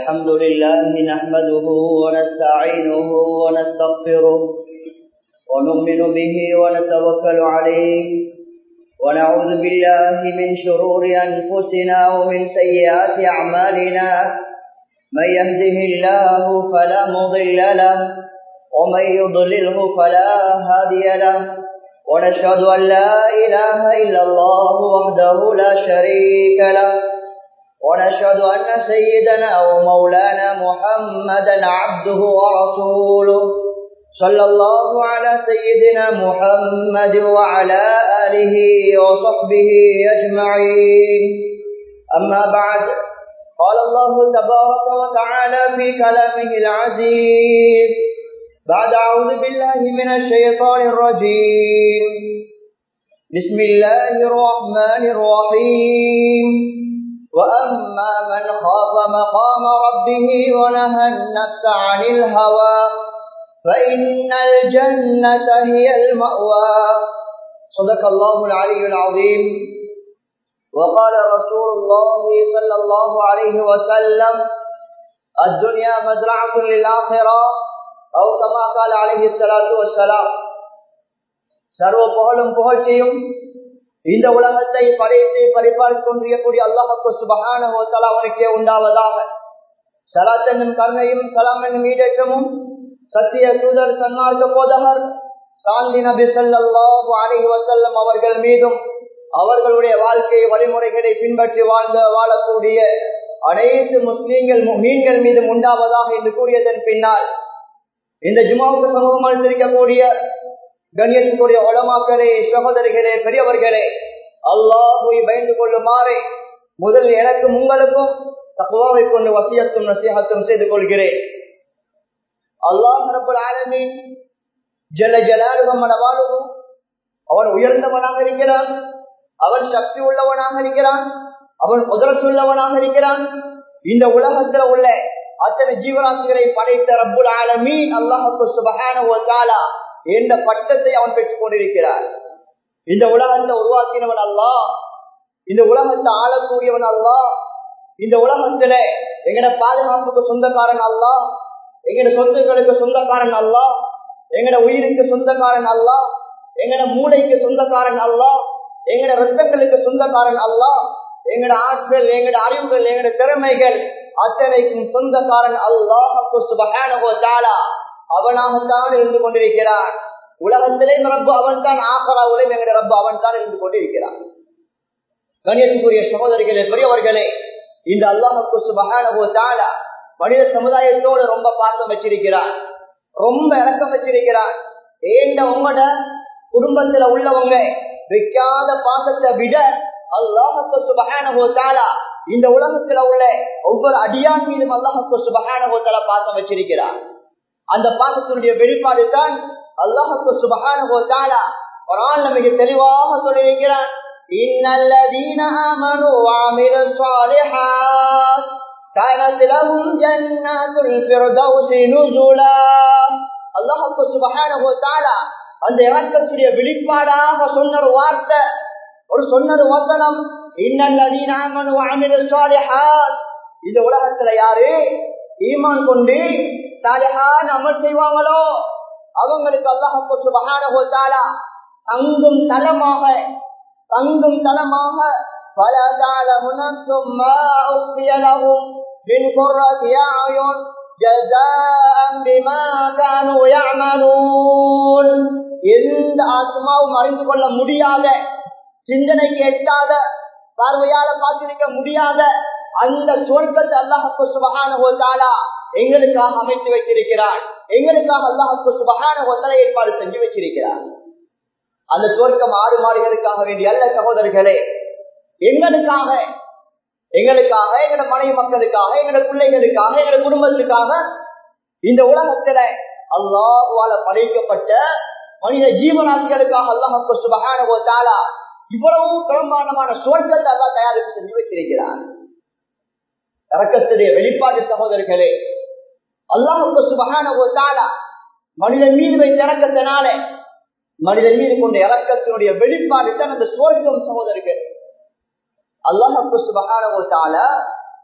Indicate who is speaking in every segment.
Speaker 1: الحمد لله نحمده ونستعينه ونستغفره ونؤمن به ونتوكل عليه ونعوذ بالله من شرور أنفسنا ومن سيئات أعمالنا من يهده الله فلا مضل له ومن يضلله فلا هادي له ونشهد أن لا إله إلا الله وحده لا شريك له ونشهد أن سيدنا ومولانا محمدا عبده ورسوله صلى الله على سيدنا محمد وعلى آله وصحبه أجمعين أما بعد قال الله تبارك وتعالى في كلامه العزيز بعد أعوذ بالله من الشيطان الرجيم بسم الله الرحمن الرحيم وأما من خاف مقام ربه ونهى النفس عن الهوى فإن الجنة هي المأوى صدق الله العلي العظيم وقال رسول الله صلى الله عليه وسلم الدنيا مزرعة للآخرة أو كما قال عليه الصلاة والسلام சர்வ புகழும் புகழ்ச்சியும் இந்த உலகத்தை படைத்து பரிபாலித்துக் கொண்டிருக்கக்கூடிய அல்லாஹு சுபகான அவனுக்கே உண்டாவதாக சலாத் என்னும் கருணையும் சலாம் என்னும் ஈடேற்றமும் சத்திய தூதர் சன்மார்க்க போதகர் சாந்தி நபி சொல்லாஹு அலஹி வசல்லம் அவர்கள் மீதும் அவர்களுடைய வாழ்க்கை வழிமுறைகளை பின்பற்றி வாழ்ந்த வாழக்கூடிய அனைத்து முஸ்லீம்கள் மீன்கள் மீதும் உண்டாவதாக என்று கூறியதன் பின்னால் இந்த ஜுமாவுக்கு சமூகம் அளித்திருக்கக்கூடிய கண்ணியத்துக்குரிய உலமாக்களே சகோதரிகளே பெரியவர்களே அல்லாஹுவை பயந்து கொள்ளுமாறு முதல் எனக்கும் உங்களுக்கும் தகுவாவை கொண்டு வசியத்தும் நசியகத்தும் செய்து கொள்கிறேன் அல்லாஹ் ரபுல் ஆலமின் ஜல ஜலாலுகம் மனவாளுவும் அவன் உயர்ந்தவனாக இருக்கிறான் அவன் சக்தி உள்ளவனாக இருக்கிறான் அவன் குதிரத்துள்ளவனாக இருக்கிறான் இந்த உலகத்துல உள்ள அத்தனை ஜீவராசிகளை படைத்த ரப்புல் ஆலமீன் அல்லாஹு சுபஹான என்ற பட்டத்தை அவன் பெற்றுக் கொண்டிருக்கிறார் இந்த உலகத்தை உருவாக்கினவன் அல்லா இந்த உலகத்தை ஆளக்கூடியவன் அல்லா இந்த உலகத்துல எங்கட பாதுகாப்புக்கு சொந்தக்காரன் அல்லா எங்கட சொத்துக்களுக்கு சொந்தக்காரன் அல்லா எங்கட உயிருக்கு சொந்தக்காரன் அல்லா எங்கட மூளைக்கு சொந்தக்காரன் அல்லா எங்கட ரத்தங்களுக்கு சொந்தக்காரன் அல்லா எங்கட ஆற்றல் எங்கட அறிவுகள் எங்கட திறமைகள் அத்தனைக்கும் சொந்தக்காரன் அல்லாஹ் அவனாகத்தான் இருந்து கொண்டிருக்கிறான் உலகத்திலே ரப்பு அவன் தான் ஆகராவுலையும் எங்கட ரப்பு அவன் தான் இருந்து கொண்டிருக்கிறான் கணியத்துக்குரிய சகோதரிகளே பெரியவர்களே இந்த அல்லாஹு சுபகானபோ தாலா மனித சமுதாயத்தோடு ரொம்ப பாசம் வச்சிருக்கிறான் ரொம்ப இறக்கம் வச்சிருக்கிறான் ஏண்ட உங்களோட குடும்பத்துல உள்ளவங்க வைக்காத பாசத்தை விட அல்லாஹு சுபகானபோ தாலா இந்த உலகத்துல உள்ள ஒவ்வொரு அடியான் மீதும் அல்லாஹு சுபகானபோ தாலா பாசம் வச்சிருக்கிறான் அந்த பாசத்தினுடைய வெளிப்பாடு தான் அல்லாஹு சுபகானபோ தாலா ஒரு ஆள் நமக்கு தெளிவாக சொல்லியிருக்கிறான் إن الذين آمنوا وعملوا الصالحات كانت لهم جنات الفردوس نزلا الله سبحانه وتعالى அந்த இறக்கத்துடைய வெளிப்பாடாக சொன்ன ஒரு வார்த்தை ஒரு சொன்னது வசனம் இந்த உலகத்துல யாரு ஈமான் கொண்டு சாலிஹான் அமல் செய்வாங்களோ அவங்களுக்கு அல்லாஹு சுபஹான தங்கும் தலமாக தங்கும் தலமாக பல எந்த ஆத்மாவும் அறிந்து கொள்ள முடியாத சிந்தனைக்கு எட்டாத பார்வையால பார்த்திருக்க முடியாத அந்த சொர்க்கத்தை அல்லாஹு சுபகான எங்களுக்காக அமைத்து வைத்திருக்கிறார் எங்களுக்காக அல்லாஹு சுபகான ஒத்தலை ஏற்பாடு செஞ்சு வச்சிருக்கிறார் அந்த சுவர்க்கம் ஆடு மாடுகளுக்காக வேண்டிய அல்ல சகோதரர்களே எங்களுக்காக எங்களுக்காக எங்களோட மனைவி மக்களுக்காக எங்களோட பிள்ளைகளுக்காக எங்களோட குடும்பத்துக்காக இந்த உலகத்துல அல்லாஹுவால படைக்கப்பட்ட மனித ஜீவனாசிகளுக்காக அல்லாஹு சுபகான தாலா இவ்வளவு பிரம்மாண்டமான சுவர்க்கத்தை அல்லா தயாரிப்பு செஞ்சு வச்சிருக்கிறார் இறக்கத்துடைய வெளிப்பாடு சகோதரர்களே அல்லாஹுக்கு சுபகான தாலா மனிதன் மீது வைத்த இறக்கத்தினால மனிதன் மீது கொண்ட இறக்கத்தினுடைய வெளிப்பாடு தான் அந்த சுவர்க்கம் சகோதரர்கள் அல்லாஹு சுபகான தாலா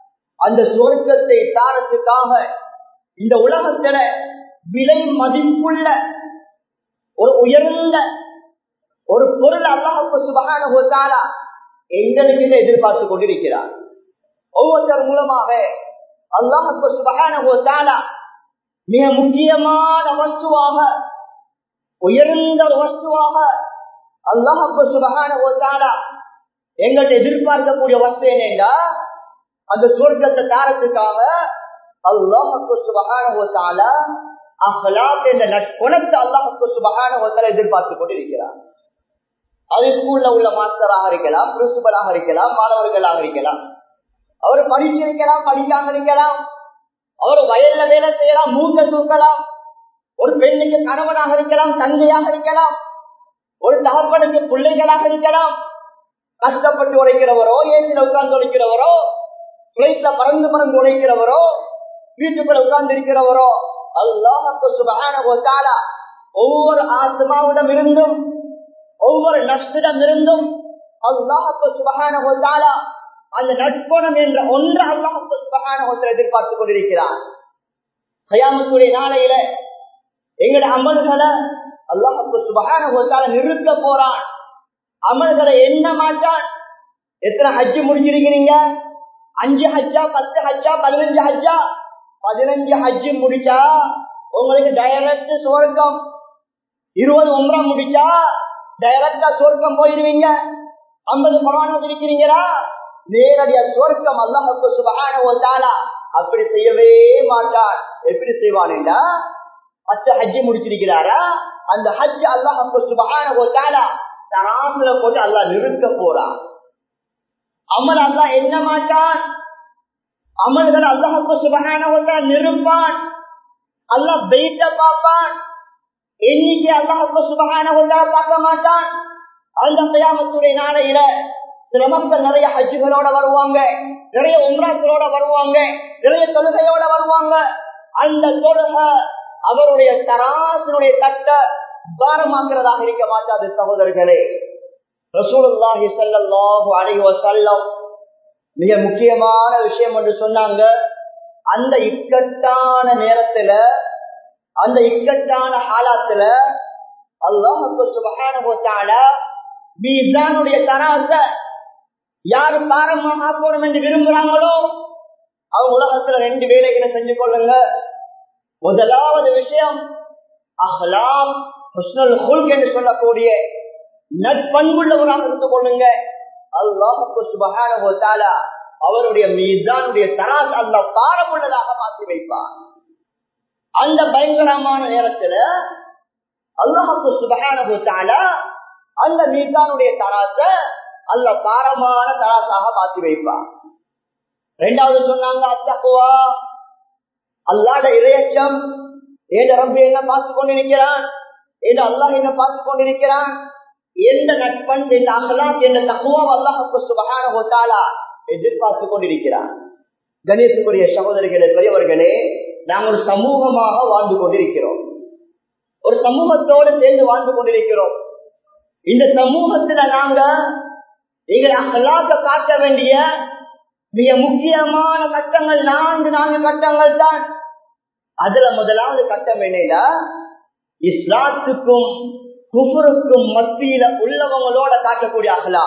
Speaker 1: அந்த சுவர்க்கத்தை தாரத்துக்காக இந்த உலகத்துல விலை மதிப்புள்ள ஒரு உயர்ந்த ஒரு பொருள் அல்லாஹு சுபகான ஹோத்தாலா எங்களுக்கு எதிர்பார்த்து கொண்டிருக்கிறார் ஒவ்வொருத்தர் மூலமாக அல்லாஹு சுபகான ஹோத்தாலா மிக முக்கியமான வஸ்துவாக உயர்ந்த ஒரு வஸ்துவாக அல்லாஹு சுபகான ஹோத்தாலா எங்கள்ட்ட எதிர்பார்க்கக்கூடிய வஸ்து என்னென்றா அந்த சுவர்க்கத்தை தாரத்துக்காக அல்லாஹு சுபகான ஹோத்தாலா அஹ்லாக் என்ற நட்புணத்தை அல்லாஹு சுபகான ஹோத்தாலா எதிர்பார்த்து கொண்டிருக்கிறார் அது ஸ்கூல்ல உள்ள மாஸ்டராக இருக்கலாம் பிரின்சிபலாக இருக்கலாம் மாணவர்களாக இருக்கலாம் அவர் படிச்சிருக்கலாம் படிக்காம இருக்கலாம் அவர் வயல்ல வேலை செய்யலாம் மூக்க தூக்கலாம் ஒரு பெண்ணுக்கு கணவனாக இருக்கலாம் தந்தையாக இருக்கலாம் ஒரு தகப்பனுக்கு பிள்ளைகளாக இருக்கலாம் கஷ்டப்பட்டு உழைக்கிறவரோ ஏசில உட்கார்ந்து உழைக்கிறவரோ பிளைட்ல பறந்து பறந்து உழைக்கிறவரோ வீட்டுக்குள்ள உட்கார்ந்து இருக்கிறவரோ அல்லாஹ் ஒவ்வொரு ஆத்மாவிடம் இருந்தும் ஒவ்வொரு நஷ்டிடம் இருந்தும் அல்லாஹு சுபகான அந்த நட்புணம் என்ற ஒன்று அல்லாஹு சுபகான எதிர்பார்த்துக் கொண்டிருக்கிறார் கயாமத்துடைய நாளையில எங்கட அமல்களை அல்லாஹு சுபகான நிறுத்த போறான் அமல்களை என்ன மாட்டான் எத்தனை ஹஜ்ஜு முடிஞ்சிருக்கிறீங்க அஞ்சு ஹஜ்ஜா பத்து ஹஜ்ஜா பதினஞ்சு ஹஜ்ஜா பதினஞ்சு ஹஜ்ஜு முடிச்சா உங்களுக்கு டைரக்ட் சுவர்க்கம் இருபது உம்ரா முடிச்சா டைரக்டா சொர்க்கம் போயிருவீங்க ஐம்பது பரவான இருக்கிறீங்களா நேரடியா சொர்க்கம் அல்லாஹு சுபகான அப்படி செய்யவே மாட்டான் எப்படி செய்வான்டா பத்து ஹஜ்ஜி முடிச்சிருக்கிறாரா அந்த ஹஜ் அல்லாஹு சுபகான தராசுல போட்டு அல்லாஹ் நிறுத்த போறான் அமல் அல்லா என்ன மாட்டான் அமல்கள் அல்லாஹு சுபகான நிறுப்பான் அல்லாஹ் வெயிட்ட பார்ப்பான் எண்ணிக்கை அல்லாஹு சுபகான பார்க்க மாட்டான் அந்த கயாமத்துடைய நாளையில சில மக்கள் நிறைய ஹஜ்ஜுகளோட வருவாங்க நிறைய உம்ராக்களோட வருவாங்க நிறைய தொழுகையோட வருவாங்க அந்த தொழுகை அவருடைய தராசனுடைய தட்ட பாரமாக்குறதாக இருக்க மாட்டாது சகோதரர்களே ரசூலுல்லாஹி ஸல்லல்லாஹு அலைஹி வஸல்லம் மிக முக்கியமான விஷயம் என்று சொன்னாங்க அந்த இக்கட்டான நேரத்துல அந்த இக்கட்டான ஹாலாத்துல அல்லாஹு சுபஹானஹு வ தஆலா மீசானுடைய தராச யாரு பாரமாக ஆக்கணும் என்று விரும்புறாங்களோ அவங்க உலகத்துல ரெண்டு வேலைகளை செஞ்சு கொள்ளுங்க முதலாவது விஷயம் அஹ்லாம் ஹுஸ்னல் ஹுல்க் என்று சொல்லக்கூடிய நட்பண்புள்ளவராக இருந்து கொள்ளுங்க அல்லாஹுக்கு சுபஹானஹு வ தஆலா அவருடைய மீதானுடைய தராஸ் அல்ல பாரமுள்ளதாக மாற்றி வைப்பார் அந்த பயங்கரமான நேரத்துல அல்லாஹுக்கு சுபஹானஹு வ தஆலா அந்த மீதானுடைய தராச அல்ல பாரமான தராசாக மாற்றி வைப்பார் ரெண்டாவது சொன்னாங்க அத்தகுவா அல்லாட இறையச்சம் ஏன் ரம்பு என்ன பார்த்து கொண்டிருக்கிறான் ஏன் அல்லாஹ் என்ன பார்த்து கொண்டிருக்கிறான் எந்த நட்பன் எந்த அங்கலாம் எந்த தகுவம் அல்லாஹுக்கு சுபகான ஹோத்தாலா எதிர்பார்த்து கொண்டிருக்கிறான் கணேசுக்குரிய சகோதரிகளே பெரியவர்களே நாங்கள் சமூகமாக வாழ்ந்து கொண்டிருக்கிறோம் ஒரு சமூகத்தோடு சேர்ந்து வாழ்ந்து கொண்டிருக்கிறோம் இந்த சமூகத்துல நாங்க எங்களை அகலாக்க காட்ட வேண்டிய மிக முக்கியமான கட்டங்கள் நான்கு நான்கு கட்டங்கள் தான் அதுல முதலாவது கட்டம் என்னடா இஸ்லாத்துக்கும் குஃபருக்கும் மத்தியில உள்ளவங்களோட காட்டக்கூடிய அகலா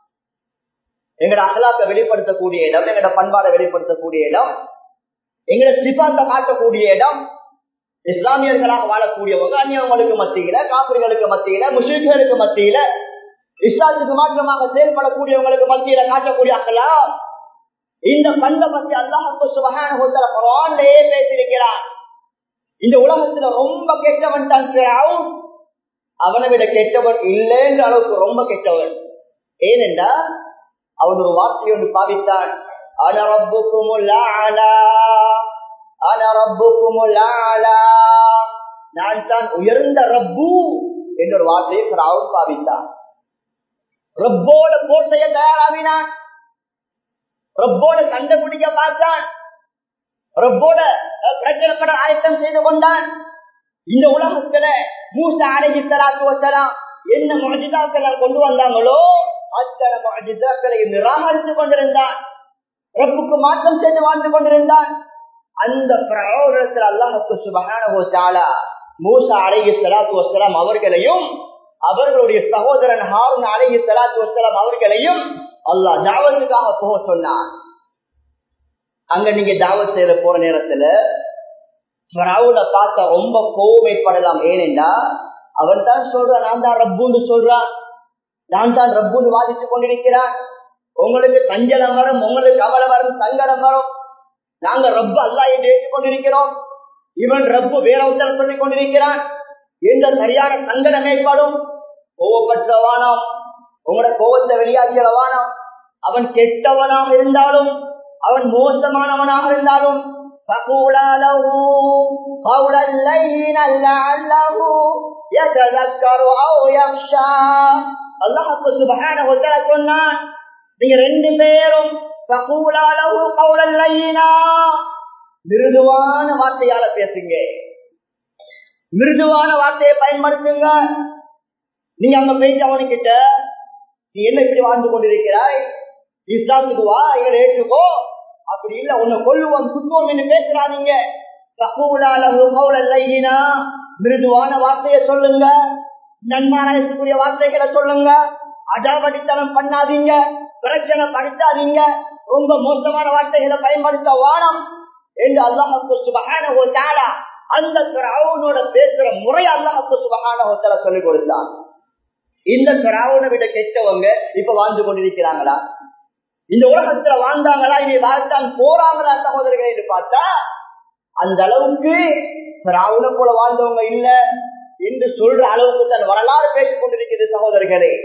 Speaker 1: எங்கட அகலாக்க வெளிப்படுத்தக்கூடிய இடம் எங்கட பண்பாடை வெளிப்படுத்தக்கூடிய இடம் எங்கட சிபாத்தை காட்டக்கூடிய இடம் இஸ்லாமியர்களாக வாழக்கூடியவங்க அந்நியவங்களுக்கு மத்தியில காப்பிரிகளுக்கு மத்தியில முஸ்லிம்களுக்கு மத்தியில இஸ்லாத்துக்கு மாற்றமாக செயல்படக்கூடியவங்களுக்கு மத்தியில காட்டக்கூடிய அகலா இந்த பண்பை பற்றி அல்லாஹு சுபகான குரான்லயே பேசியிருக்கிறான் இந்த உலகத்துல ரொம்ப கெட்டவன் தான் அவனை விட கெட்டவன் இல்லைன்ற அளவுக்கு ரொம்ப கெட்டவன் ஏனென்றா அவன் ஒரு வார்த்தை ஒன்று பாவித்தான் நான் தான் உயர்ந்த ரப்பு என்ற ஒரு வார்த்தையை அவன் பாவித்தான் ரப்போட கோட்டைய தயாராவினான் ரப்போட சண்டை பிடிக்க பார்த்தான் ரப்போட பிரச்சனைப்பட ஆயத்தம் செய்து கொண்டான் இந்த உலகத்துல மூச அழகி தலாத்து வச்சலாம் என்ன மஜிதாக்களை கொண்டு வந்தாங்களோ அத்தனை மஜிதாக்களை நிராகரித்துக் கொண்டிருந்தான் ரப்புக்கு மாற்றம் செய்து வாழ்ந்து கொண்டிருந்தான் அந்த பிரயோகத்தில் அல்லாஹுக்கு சுபகான மூசா அழகி சலாத்து வசலாம் அவர்களையும் அவர்களுடைய சகோதரன் ஹாரூன் அழகி சலாத்து வசலாம் அவர்களையும் அல்லாஹ் தாவத்துக்காக போக சொன்னான் அங்க நீங்க தாவத் செய்யற போற நேரத்துல பிரவுட பார்த்த ரொம்ப கோவைப்படலாம் ஏனென்றா அவன் தான் சொல்றான் நான் தான் ரப்புன்னு சொல்றான் நான் தான் ரப்புன்னு வாதித்துக் கொண்டிருக்கிறான் உங்களுக்கு சஞ்சலம் வரும் உங்களுக்கு கவலை வரும் சங்கடம் வரும் நாங்க ரப்பு அல்லா என்று ஏற்றுக்கொண்டிருக்கிறோம் இவன் ரப்பு வேற ஒருத்தர் சொல்லிக் கொண்டிருக்கிறான் எந்த சரியான சங்கடம் ஏற்படும் கோவப்பட்டவானாம் உங்களோட கோவத்தை வெளியாகிறவானாம் அவன் கெட்டவனாக இருந்தாலும் அவன் மோசமானவனாக இருந்தாலும் فقولا له قولا لينا لعله يتذكر او يخشى الله سبحانه وتعالى சொன்னான் நீங்க ரெண்டு பேரும் فقولا له قولا لينا மிருதுவான வார்த்தையால பேசுங்க மிருதுவான வார்த்தையை பயன்படுத்துங்க நீங்க அங்க போயிட்டு அவனுக்கிட்ட நீ என்ன இப்படி வாழ்ந்து கொண்டிருக்கிறாய் இஸ்லாத்துக்கு வா எங்களை ஏற்றுக்கோ அப்படி இல்ல உன்னை கொள்ளுவோம் குத்துவோம் என்று பேசுறாதீங்க மிருதுவான வார்த்தையை சொல்லுங்க நன்மாராயத்துக்குரிய வார்த்தைகளை சொல்லுங்க அடாவடித்தனம் பண்ணாதீங்க பிரச்சனை படுத்தாதீங்க ரொம்ப மோசமான வார்த்தைகளை பயன்படுத்த வானம் என்று அல்லாஹு சுபகான அந்த அவனோட பேசுற முறை அல்லாஹு சுபகான சொல்லிக் கொடுத்தான் இந்த திராவணை விட கெட்டவங்க இப்ப வாழ்ந்து கொண்டிருக்கிறாங்களா இந்த உலகத்துல வாழ்ந்தாங்களா இனி வாழ்த்தான் போறாங்களா சகோதரர்கள் என்று பார்த்தா அந்த அளவுக்கு திராவண போல வாழ்ந்தவங்க இல்ல என்று சொல்ற அளவுக்கு தன் வரலாறு பேசிக் கொண்டிருக்கிறது சகோதரர்களே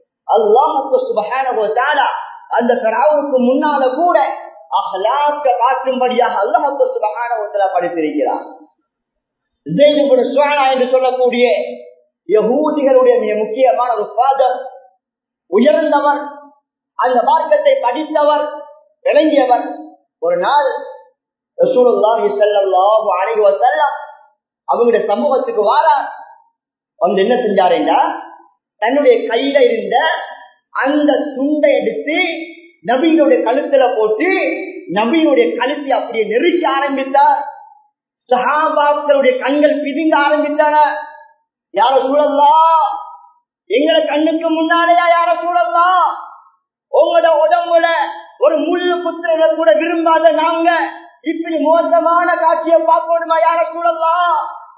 Speaker 1: அல்லாஹு அந்த திராவுக்கு முன்னால கூட அஹ்லாக்க காட்டும்படியாக அல்லாஹு சுபகான படித்திருக்கிறார் என்று சொல்லக்கூடிய யகூதிகளுடைய மிக முக்கியமான ஒரு பாதர் உயர்ந்தவர் அந்த மார்க்கத்தை படித்தவர் விளங்கியவர் ஒரு நாள் அவங்களுடைய சமூகத்துக்கு வாரார் வந்து என்ன செஞ்சாருண்டா தன்னுடைய கையில இருந்த அந்த துண்டை எடுத்து நபியினுடைய கழுத்துல போட்டு நபியினுடைய கழுத்தை அப்படியே நெருக்க ஆரம்பித்தார் சஹாபாக்களுடைய கண்கள் பிதுங்க ஆரம்பித்தன யார சூழல்லாம் எங்களை கண்ணுக்கு முன்னாலேயா யார சூழல்லாம் உங்களோட உடம்புல ஒரு முள்ளு புத்திர கூட விரும்பாத நாங்க இப்படி மோசமான காட்சியை பார்க்கணுமா யார சூழல்லாம்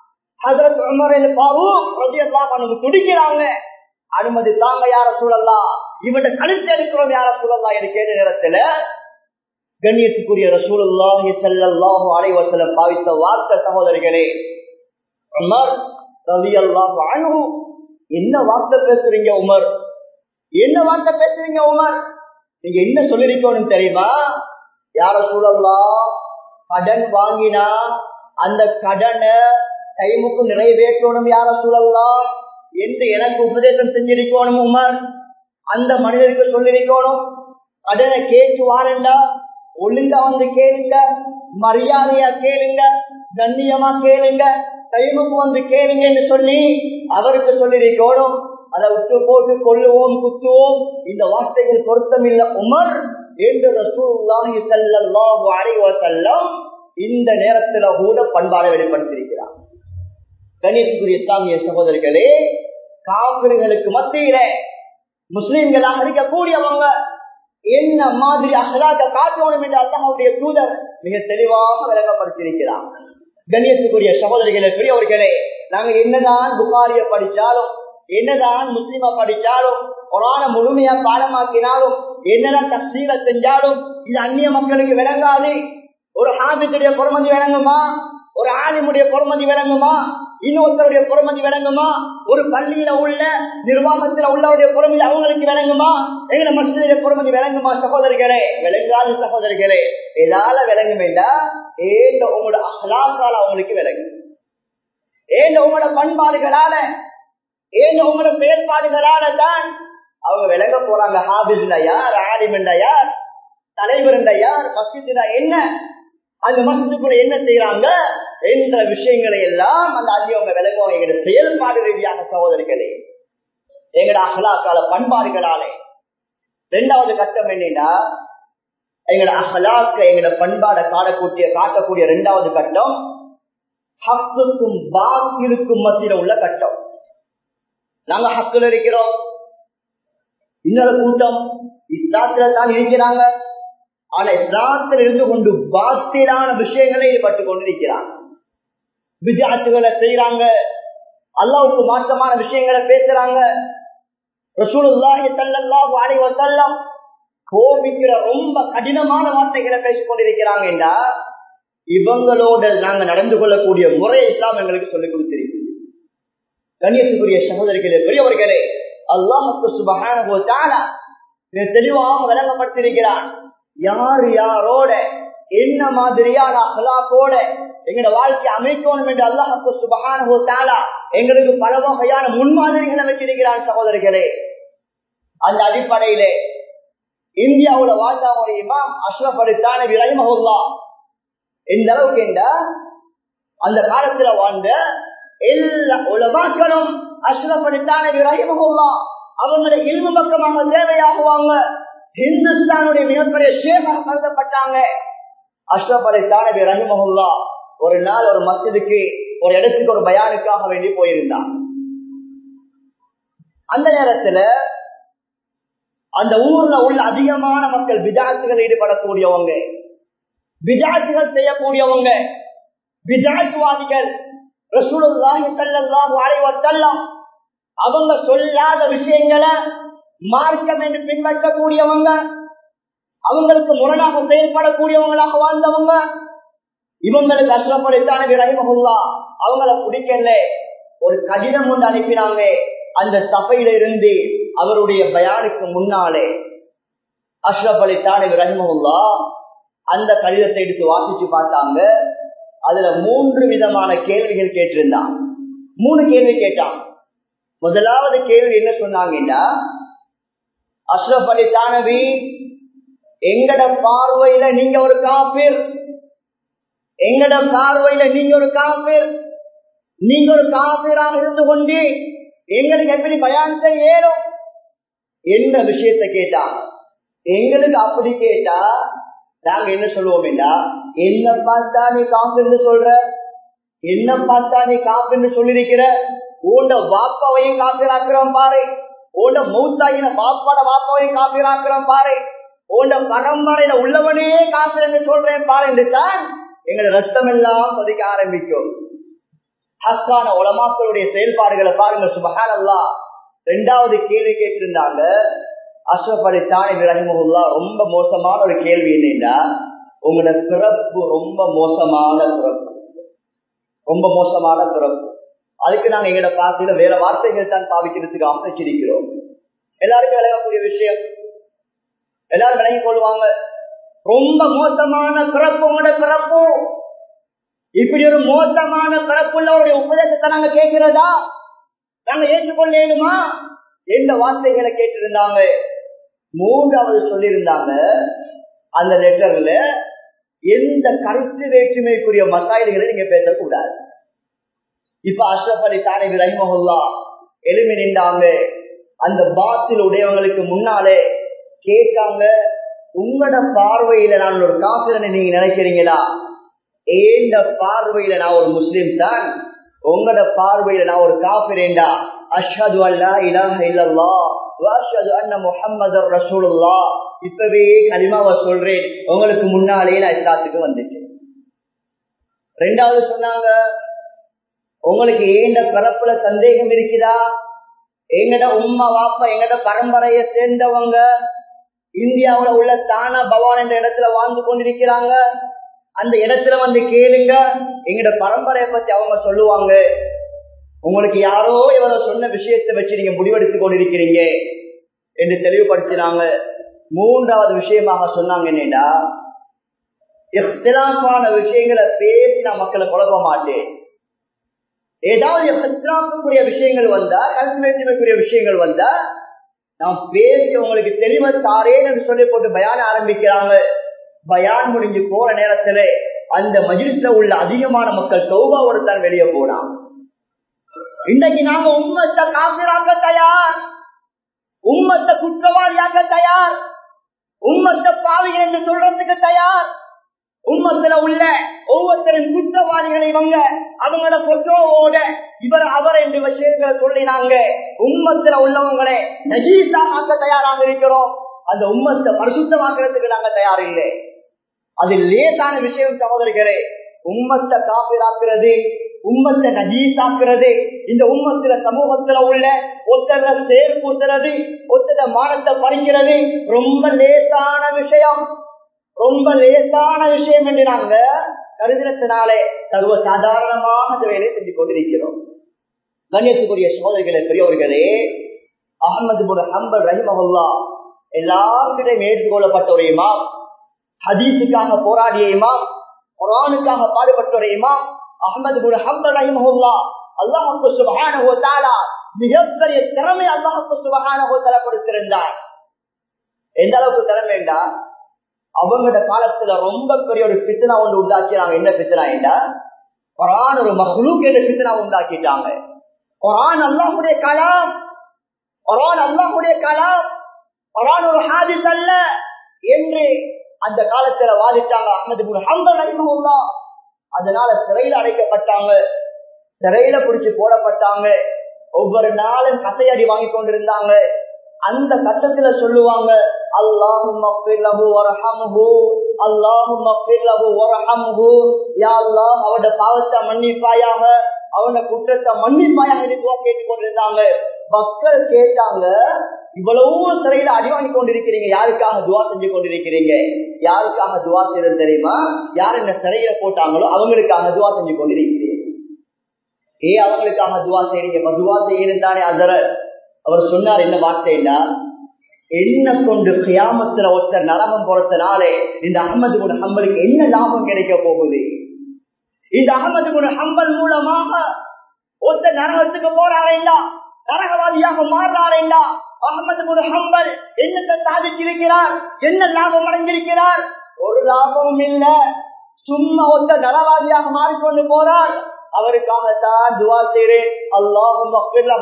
Speaker 1: துடிக்கிறாங்க அனுமதி தாங்க யார சூழல்லாம் இவட கழுத்து எடுக்கிறோம் யார சூழல்லாம் என்று கேட்ட நேரத்துல கண்ணியத்துக்குரிய ரசூலுல்லாஹி ஸல்லல்லாஹு அலைஹி வஸல்லம் பாவித்த வார்த்தை சகோதரிகளே உமர் ரலியல்லாஹு அன்ஹு என்ன வார்த்தை பேசுறீங்க உமர் என்ன வார்த்தை பேசுறீங்க உமர் நீங்க என்ன சொல்லிருக்கணும் தெரியுமா யார சூழல்லாம் கடன் வாங்கினா அந்த கடனை டைமுக்கு நிறைவேற்றணும் யார சூழல்லாம் என்று எனக்கு உபதேசம் செஞ்சிருக்கணும் உமர் அந்த மனிதருக்கு சொல்லிருக்கணும் கடனை கேட்டு வாரண்டா ஒழுங்கா வந்து கேளுங்க மரியாதையா கேளுங்க கண்ணியமா கேளுங்க டைமுக்கு வந்து கேளுங்கன்னு சொல்லி அவருக்கு சொல்லிருக்கணும் அதை விட்டு போட்டு கொள்ளுவோம் குத்துவோம் இந்த வார்த்தைகள் பொருத்தம் இல்ல உமர் என்று ரசூல்லாஹி ஸல்லல்லாஹு அலைஹி வஸல்லம் இந்த நேரத்துல கூட பண்பாடை வெளிப்படுத்தியிருக்கிறார் கணியத்துக்குரிய இஸ்லாமிய சகோதரர்களே காவிர்களுக்கு மத்தியில முஸ்லிம்களாக இருக்கக்கூடியவங்க என்ன மாதிரி அகலாக காட்டணும் என்று அல்லாஹுடைய தூதர் மிக தெளிவாக விளங்கப்படுத்தியிருக்கிறார் கண்ணியத்துக்குரிய சகோதரிகளே பெரியவர்களே நாங்க என்னதான் புகாரிய படிச்சாலும் என்னதான் முஸ்லிமா படிச்சாலும் குரான முழுமையா பாடமாக்கினாலும் என்னதான் தப்சீல செஞ்சாலும் இது அந்நிய மக்களுக்கு விளங்காது ஒரு ஹாபித்துடைய பொறுமதி விளங்குமா ஒரு ஆலிமுடைய பொறுமதி விளங்குமா இன்னொருத்தருடைய பொறுமதி விளங்குமா ஒரு பள்ளியில உள்ள நிர்வாகத்துல உள்ளவருடைய பொறுமதி அவங்களுக்கு விளங்குமா எங்க மசிதிய பொறுமதி விளங்குமா சகோதரிகளே விளங்காத சகோதரிகளே எதால விளங்கும் வேண்டா ஏந்த உங்களோட அகலாக்கால அவங்களுக்கு விளங்கும் ஏந்த உங்களோட பண்பாடுகளால ஏந்த உங்களோட செயல்பாடுகளால தான் அவங்க விளங்க போறாங்க ஹாபிஸ்ல யார் ஆலிமெண்டா யார் தலைவர் யார் மசிதுனா என்ன அந்த மசத்துக்குள்ள என்ன செய்யறாங்க என்ற விஷயங்களை எல்லாம் அந்த அதிகவங்க விளங்குவாங்க எங்களோட செயல்பாடு ரீதியாக சகோதரிகளே எங்களோட அகலாக்கால பண்பாடுகளாலே இரண்டாவது கட்டம் என்னன்னா எங்களோட அகலாக்க எங்களோட பண்பாட காட்டக்கூடிய காட்டக்கூடிய இரண்டாவது கட்டம் ஹக்குக்கும் பாக்கிலுக்கும் மத்தியில உள்ள கட்டம் நாங்க ஹக்குல இருக்கிறோம் இன்னொரு கூட்டம் இஸ்லாத்துல தான் இருக்கிறாங்க ஆனா இஸ்லாத்தில் இருந்து கொண்டு பாத்திலான விஷயங்களை ஈடுபட்டு கொண்டிருக்கிறாங்க விஜயாத்துகளை செய்யறாங்க அல்லாவுக்கு மாற்றமான விஷயங்களை பேசுறாங்க ரசூலுல்லாஹி ஸல்லல்லாஹு அலைஹி வஸல்லம் கோபிக்கிற ரொம்ப கடினமான வார்த்தைகளை பேசிக் கொண்டிருக்கிறாங்க என்றா இவங்களோட நாங்க நடந்து கொள்ளக்கூடிய முறையை இஸ்லாம் எங்களுக்கு சொல்லிக் கொடுத்திருக்கு கண்ணியத்துக்குரிய சகோதரிகளே பெரியவர்களே அல்லாஹுக்கு சுபகான தெளிவாக விளங்கப்பட்டிருக்கிறான் யார் யாரோட என்ன மாதிரியான அகலாக்கோட எங்களோட வாழ்க்கை அமைக்கணும் என்று அல்லாஹுக்கு சுபகான எங்களுக்கு பல வகையான முன்மாதிரிகளை வச்சிருக்கிறான் சகோதரிகளே அந்த அடிப்படையிலே இந்தியாவுல வாழ்ந்த ஒரு இமாம் அஷ்ரப் அலி தானவி ரஹிமஹுல்லா எந்த அளவுக்கு என்றா அந்த காலத்துல வாழ்ந்த எல்லா உலமாக்களும் அஷ்ரப் அலி தானவி ரஹிமஹுல்லா அவங்களுடைய இல்மு பக்கமாக தேவையாகுவாங்க ஹிந்துஸ்தானுடைய மிகப்பெரிய ஷேகாக கருதப்பட்டாங்க அஷ்ரப் அலி தானவி ரஹிமஹுல்லா ஒரு நாள் ஒரு மசிதுக்கு ஒரு இடத்துக்கு ஒரு பயானுக்காக வேண்டி போயிருந்தான் அந்த நேரத்துல அந்த ஊர்ல உள்ள அதிகமான மக்கள் விஜாத்துகள் ஈடுபடக்கூடியவங்க விஜாத்துகள் செய்யக்கூடியவங்க விஜாத்துவாதிகள் ரசூலுல்லாஹி ஸல்லல்லாஹு அலைஹி வஸல்லம் அவங்க சொல்லாத விஷயங்களை மார்க்கம் என்று பின்பற்றக்கூடியவங்க அவங்களுக்கு முரணாக செயல்படக்கூடியவங்களாக வாழ்ந்தவங்க இவங்களுக்கு அஷ்ரப்படுத்தான ரஹிமகுல்லா அவங்கள பிடிக்கல ஒரு கடிதம் ஒன்று அனுப்பினாங்க அந்த சபையில இருந்து அவருடைய பயானுக்கு முன்னாலே அஷ்ரப் அலி தானி ரஹிமகுல்லா அந்த கடிதத்தை எடுத்து வாசிச்சு பார்த்தாங்க அதுல மூன்று விதமான கேள்விகள் கேட்டிருந்தான் மூணு கேள்வி கேட்டான் முதலாவது கேள்வி என்ன சொன்னாங்கன்னா அஷ்ரப் அலி தானவி எங்கட பார்வையில நீங்க ஒரு காப்பீர் எங்கட பார்வையில நீங்க ஒரு காப்பீர் நீங்க ஒரு காப்பீராக இருந்து கொண்டு எங்களுக்கு எப்படி பயான் செய்ய ஏறும் என்ற விஷயத்தை கேட்டா எங்களுக்கு அப்படி கேட்டா நாங்க என்ன சொல்லுவோம்டா என்ன பார்த்தா நீ காப்புன்னு சொல்ற என்ன பார்த்தா நீ காப்புன்னு சொல்லிருக்கிற உண்ட வாப்பாவையும் காப்பீராக்குறோம் பாரு உண்ட மௌத்தாயின வாப்பாட வாப்பாவையும் காப்பீராக்குறோம் பாரு உண்ட பரம்பரையில உள்ளவனே காப்பீர் சொல்றேன் பாரு என்று தான் எங்களை ரத்தம் எல்லாம் கொதிக்க ஆரம்பிக்கும் ஹக்கான உலமாக்களுடைய செயல்பாடுகளை பாருங்க சுபகான் அல்லா ரெண்டாவது கேள்வி கேட்டிருந்தாங்க அஷ்ரப் அலி தானி ரஹிமகுல்லா ரொம்ப மோசமான ஒரு கேள்வி என்னன்னா உங்களோட பிறப்பு ரொம்ப மோசமான பிறப்பு ரொம்ப மோசமான பிறப்பு அதுக்கு நாங்க எங்களோட பாசையில வேற வார்த்தைகள் தான் பாவிக்கிறதுக்கு ஆசைச்சிருக்கிறோம் எல்லாருக்கும் விளங்கக்கூடிய விஷயம் எல்லாரும் விளங்கிக் கொள்வாங்க ரொம்ப மோசமான பிறப்பு உங்களோட பிறப்பு இப்படி ஒரு மோசமான பிறப்புள்ளவருடைய உபதேசத்தை நாங்க கேட்கிறதா நாங்க ஏற்றுக்கொள்ளேனுமா எந்த வார்த்தைகளை கேட்டிருந்தாங்க மூன்றாவது சொல்லியிருந்தாங்க அந்த லெட்டர்ல எந்த கருத்து வேற்றுமைக்குரிய மசாயில்களை நீங்க பேசக்கூடாது இப்ப அஷ்ரப் அலி தானே ரஹிமஹுல்லா எழுமி நின்றாங்க அந்த பாத்தில் உடையவங்களுக்கு முன்னாலே கேட்காங்க உங்களோட பார்வையில நான் ஒரு காப்பிரனை நீங்க நினைக்கிறீங்களா ஏண்ட பார்வையில நான் ஒரு முஸ்லீம் தான் உங்களோட பார்வையில நான் ஒரு காப்பிரேண்டா அஷ்ஹது அல்லா இலாஹ இல்லல்லா வாஷது அன்ன முஹம்மது ரசூலுல்லா இப்பவே கலிமாவை சொல்றேன் உங்களுக்கு முன்னாலே நான் இஸ்லாத்துக்கு வந்துட்டேன் ரெண்டாவது சொன்னாங்க உங்களுக்கு ஏண்ட பிறப்புல சந்தேகம் இருக்குதா எங்கட உம்மா வாப்பா எங்கட பரம்பரைய சேர்ந்தவங்க இந்தியாவுல உள்ள தானா பவான் என்ற இடத்துல வாழ்ந்து கொண்டிருக்கிறாங்க அந்த இடத்துல வந்து கேளுங்க எங்கட பரம்பரையை பத்தி அவங்க சொல்லுவாங்க உங்களுக்கு யாரோ இவ்வளவு சொன்ன விஷயத்தை வச்சு நீங்க முடிவெடுத்துக் கொண்டிருக்கிறீங்க என்று தெளிவுபடுத்தினாங்க மூன்றாவது விஷயமாக சொன்னாங்க என்னடா எத்தலாப்பான விஷயங்களை பேசி நான் மக்களை குழப்ப மாட்டேன் ஏதாவது எத்தலாப்புக்குரிய விஷயங்கள் வந்தா கல்குலேட்டிவுக்குரிய விஷயங்கள் வந்தா நான் பேசி உங்களுக்கு தெளிவா தாரேன் என்று சொல்லி போட்டு பயான ஆரம்பிக்கிறாங்க பயான் முடிஞ்சு போற நேரத்துல அந்த மஜிலிஸ்ல உள்ள அதிகமான மக்கள் சௌபாவோடு தான் வெளியே போனான் இன்னைக்கு நாம உம்மத்தை காப்பிராக்க தயார் உம்மத்தை குற்றவாளியாக்க தயார் உம்மத்த பாவி என்று சொல்றதுக்கு தயார் உம்மத்துல உள்ள ஒவ்வொருத்தரும் குற்றவாளிகளை இவங்க அவங்களோட பொற்றோவோட இவர் அவர் என்று விஷயங்களை சொல்லினாங்க உம்மத்துல உள்ளவங்களே நஜீசா ஆக்க தயாராக இருக்கிறோம் அந்த உம்மத்தை பரிசுத்தமாக்குறதுக்கு நாங்க தயார் இல்லை அது லேசான விஷயம் சகோதரிகளே உம்மத்தை காப்பிராக்குறது உம்மத்தை நஜீசாக்குறது இந்த உம்மத்துல சமூகத்துல உள்ள ஒத்தர சேர் பூசுறது ஒத்தர மானத்தை பறிக்கிறது ரொம்ப லேசான விஷயம் ரொம்ப லேசான விஷயம் என்று நாங்க கருதினத்தினாலே சர்வ சாதாரணமாக அந்த வேலையை செஞ்சு கொண்டிருக்கிறோம் கண்ணியத்துக்குரிய சோதரிகளே பெரியவர்களே அகமது முன் ஹம்பல் ரஹிமஹுல்லா எல்லாருக்கிட்டையும் ஏற்றுக்கொள்ளப்பட்ட ஒரு இமாம் ஹதீஸுக்காக போராடிய இமாம் குரானுக்காக பாடுபட்ட ஒரு இமாம் அகமது முன் ஹம்பல் ரஹிமஹுல்லா அல்லாஹு சுபஹானஹு தஆலா மிகப்பெரிய திறமை அல்லாஹு சுபஹானஹு தஆலா கொடுத்திருந்தார் எந்த அளவுக்கு திறமைண்டா அவங்களோட காலத்துல ரொம்ப பெரிய ஒரு பித்தனா ஒன்று உண்டாக்கிறாங்க என்ன பித்தனா என்றா குரான் ஒரு மகளுக்கு என்ற பித்தனா உண்டாக்கிட்டாங்க குரான் அல்லாஹுடைய கலாம் குரான் அல்லாஹுடைய கலாம் குரான் ஒரு ஹாதிஸ் அல்ல என்று அந்த காலத்துல வாதிட்டாங்க அஹமது ஹம்பல்லா அதனால சிறையில அடைக்கப்பட்டாங்க சிறையில பிடிச்சு போடப்பட்டாங்க ஒவ்வொரு நாளும் கசையடி வாங்கி கொண்டிருந்தாங்க அந்த கட்டத்துல சொல்லுவாங்க அல்லாஹும் அல்லாஹும் அவட பாவத்தை மன்னிப்பாயாக அவன குற்றத்தை மன்னிப்பாயாக கேட்டுக் கொண்டிருந்தாங்க மக்கள் கேட்டாங்க இவ்வளவு சிறையில அடி வாங்கி கொண்டிருக்கிறீங்க யாருக்காக துவா செஞ்சு கொண்டிருக்கிறீங்க யாருக்காக துவா செய்யறது தெரியுமா யார் என்ன சிறையில போட்டாங்களோ அவங்களுக்காக துவா செஞ்சு கொண்டிருக்கிறீங்க ஏ அவங்களுக்காக துவா செய்றீங்க துவா செய்யணும் தானே அதர அவர் சொன்னார் என்ன வார்த்தைன்னா என்ன கொண்டு கியாமத்துல ஒருத்த நரகம் போறதுனாலே இந்த அகமது குண ஹம்பலுக்கு என்ன லாபம் கிடைக்க போகுது இந்த அகமது குண ஹம்பல் மூலமாக ஒருத்த நரகத்துக்கு போறாரேண்டா நரகவாதியாக மாறுறாரேண்டா அகமது குண ஹம்பல் என்னத்தை சாதிச்சிருக்கிறார் என்ன லாபம் அடைஞ்சிருக்கிறார் ஒரு லாபமும் இல்ல சும்மா ஒருத்த நரவாதியாக மாறிக்கொண்டு போறார் அவருக்காகத்தான் துவா செய்கிறேன் அல்லாஹும்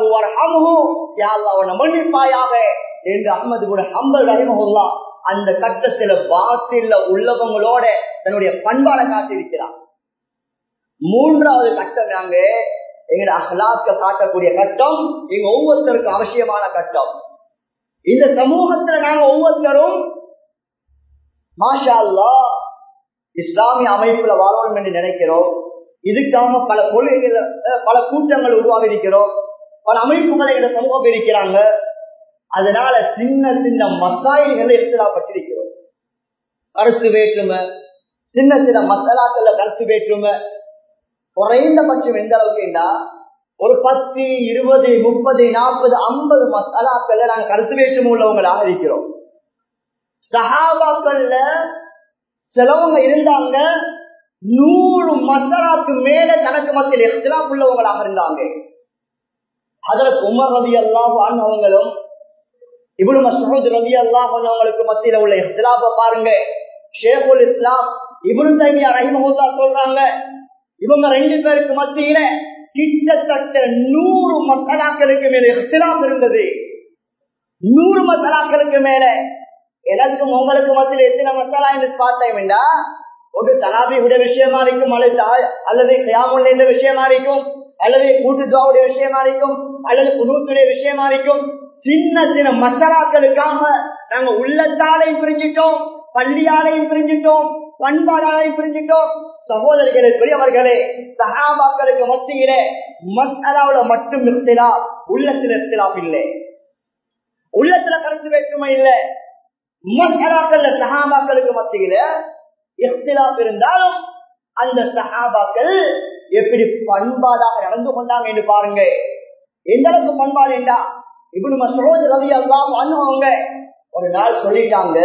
Speaker 1: மன்னிப்பாயாக என்று அகமது கூட ஹம்பல் அறிமுகல்லா அந்த கட்டத்துல பாத்தில உள்ளவங்களோட தன்னுடைய பண்பாடை காட்டியிருக்கிறார் மூன்றாவது கட்டம் நாங்க எங்கட அகலாக்க காட்டக்கூடிய கட்டம் எங்க ஒவ்வொருத்தருக்கும் அவசியமான கட்டம் இந்த சமூகத்துல நாங்க ஒவ்வொருத்தரும் மாஷா அல்லா இஸ்லாமிய அமைப்புல வாழணும் என்று நினைக்கிறோம் இதுக்காக பல கொள்கைகள் பல கூட்டங்கள் உருவாக இருக்கிறோம் பல அமைப்புகளை இந்த சமூகம் இருக்கிறாங்க அதனால சின்ன சின்ன மசாயில்களை எதிராப்பட்டிருக்கிறோம் கருத்து வேற்றுமை சின்ன சின்ன மசாலாக்கள்ல கருத்து வேற்றுமை குறைந்தபட்சம் எந்த அளவுக்குண்டா ஒரு பத்து இருபது முப்பது நாற்பது ஐம்பது மசாலாக்கள்ல நாங்க கருத்து வேற்றுமை உள்ளவங்களாக இருக்கிறோம் சஹாபாக்கள்ல சிலவங்க இருந்தாங்க நூறு மசாலாக்கு மேல தனக்கு மத்தியில் எத்தலாம் உள்ளவங்களாக இருந்தாங்க அதற்கு உமர் ரவி அல்லாஹ் அவங்களும் இவ்வளவு மசூத் ரவி அல்லாஹ் அவங்களுக்கு மத்தியில உள்ள இஸ்லாப்ப பாருங்க ஷேகுல் இஸ்லாம் இவனு தைமியா ரஹிமஹூல்லா சொல்றாங்க இவங்க ரெண்டு பேருக்கு மத்தியில கிட்டத்தட்ட நூறு மசாலாக்களுக்கு மேல இஸ்லாம் இருந்தது நூறு மசாலாக்களுக்கு மேல எனக்கும் உங்களுக்கு மத்தியில் எத்தனை மசாலா என்று பார்த்தேன் ஒரு தலாபியுடைய விஷயமா இருக்கும் அல்லது அல்லது கியாமுள்ள விஷயமா இருக்கும் அல்லது கூட்டுத்துவாவுடைய விஷயமா இருக்கும் அல்லது குடும்பத்துடைய விஷயமா இருக்கும் சின்ன சின்ன மசாலாக்களுக்காக நாங்க உள்ளத்தாலையும் பிரிஞ்சிட்டோம் பள்ளியாலையும் பிரிஞ்சிட்டோம் பண்பாடாலையும் பிரிஞ்சிட்டோம் சகோதரிகளே பெரியவர்களே சகாபாக்களுக்கு மத்தியில மசாலாவுல மட்டும் இருத்தலா உள்ளத்தில் இருத்தலாம் இல்லை உள்ளத்துல கருத்து வேற்றுமை இல்லை மசாலாக்கள் சகாபாக்களுக்கு மத்தியில இஃப்திலாப் இருந்தாலும் அந்த சஹாபாக்கள் எப்படி பண்பாடாக நடந்து கொண்டாங்க என்று பாருங்க எந்த அளவுக்கு பண்பாடு என்றா இப்படி மசோத் ரவி அல்லாம் பண்ணுவாங்க ஒரு நாள் சொல்லிட்டாங்க